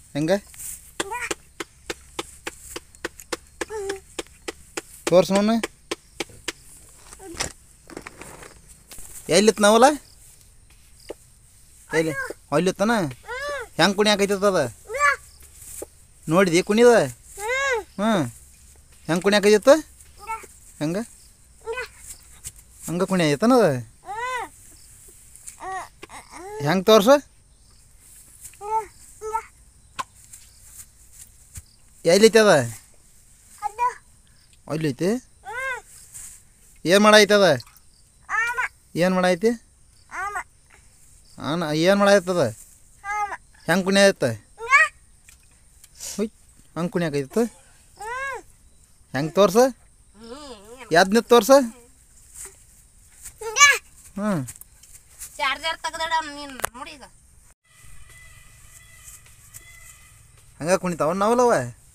ಹೆಂಗೆ ತೋರ್ಸು ನೋನ ಎಲ್ಲಿತ್ತು ನಾವಲ್ಲ ಎಲ್ಲಿ ಅಲ್ಲಿತ್ತನ ಹೆಂಗೆ ಕುಣಿ ಹಾಕೈತದ ನೋಡಿದಿ ಕುಣಿದ ಹ್ಞೂ ಹೆಂಗೆ ಕುಣಿ ಹಾಕೈತಿತ್ತು ಹೆಂಗೆ ಹಂಗೆ ಕುಣಿ ಐತನದ ಹೆಂಗೆ ತೋರ್ಸ ಎಲ್ಲೈತಿ ಅದ ಅಲ್ಲೈತಿ ಏನು ಮಾಡೈತದ ಏನು ಮಾಡೈತಿ ಆನ ಏನು ಮಾಡಾಯ್ತದ ಹೆಂಗೆ ಕುಣಿ ಆಯ್ತ ಹುಯ್ ಹಂಗೆ ಕುಣಿ ಹಾಕೈತಿ ಹೆಂಗೆ ತೋರ್ಸ ಯಾವ್ದು ತೋರ್ಸ ಹ್ಞೂ ಚಾರ್ಜರ್ ತೆಗ್ದಾಡ ನೀನು ನೋಡಿ ಈಗ ಹಂಗ ಕುಣಿತಾವ ನಾವಲ್ಲವ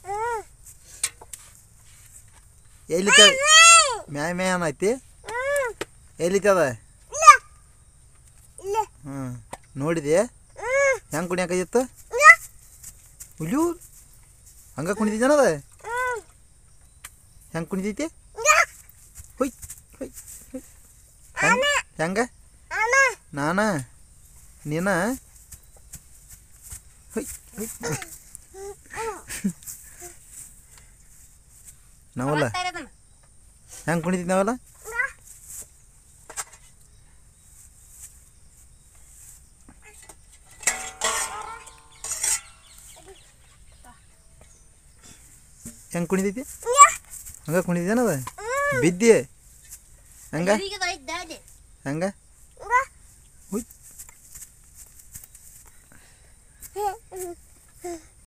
ಎಲ್ಲಿತ್ತ ಮ್ಯಾ ಮ್ಯಾ ಏನೈತಿ ಎಲ್ಲಿತ್ತದ ಹ್ಞೂ ನೋಡಿದೆ ಹೆಂಗೆ ಕುಣಿಯಾಕೈತಿತ್ತು ಉಲ್ಯೂ ಹಂಗ ಕುಣಿತಿದ್ದಾನದ ಹೆಂಗೆ ಕುಣಿತೈತಿ ಹುಯ್ ಹುಯ್ ಹುಯ್. ಹೆಂಗ್ ಹೆಂಗ ನಾನ ನೀನ ಹುಯ್ ಹುಯ್ ನಾವಲ್ಲ ಬರ್ತಾ ಇರೋದನ್ನ. ಹೆಂಗೆ ಕುಣಿತಿದ್ ನಾವಲ್ಲ ಹೆಂಗೆ ಕುಣಿತೈತಿ ಹಂಗ ಕುಣಿತಿದ್ದೇನದ ಬಿದ್ದಿ ಹಂಗ ಎಲ್ಲಿಗೆ ಐತ್ ದಾಡಿ ಹಂಗ ಹುಯ್